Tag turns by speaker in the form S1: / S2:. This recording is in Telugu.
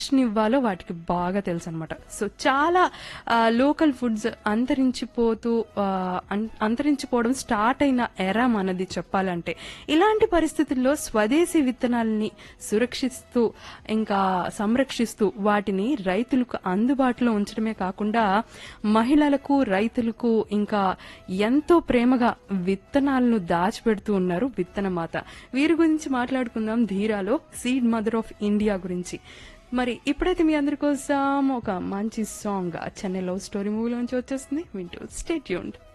S1: ఇవ్వాలో వాటికి బాగా తెలుసు అనమాట సో చాలా లోకల్ ఫుడ్స్ అంతరించిపోతూ ఆ, అం- అంతరించిపోవడం స్టార్ట్ అయిన ఎరా మనది చెప్పాలంటే ఇలాంటి పరిస్థితుల్లో స్వదేశీ విత్తనాలని సురక్షిస్తూ ఇంకా సంరక్షిస్తూ వాటిని రైతులకు అందుబాటులో ఉంచడమే కాకుండా మహిళలకు రైతులకు ఇంకా ఎంతో ప్రేమగా విత్తనాలను దాచిపెడుతూ ఉన్నారు విత్తనమాత వీరి గురించి మాట్లాడుకుందాం ధీరాలో సీడ్ మదర్ ఆఫ్ ఇండియా గురించి మరి ఇప్పుడైతే మీ అందరి కోసం ఒక మంచి సాంగ్ చెన్నై లవ్ స్టోరీ మూవీలోంచి వచ్చేస్తుంది వింటూ స్టేట్ యూన్డ్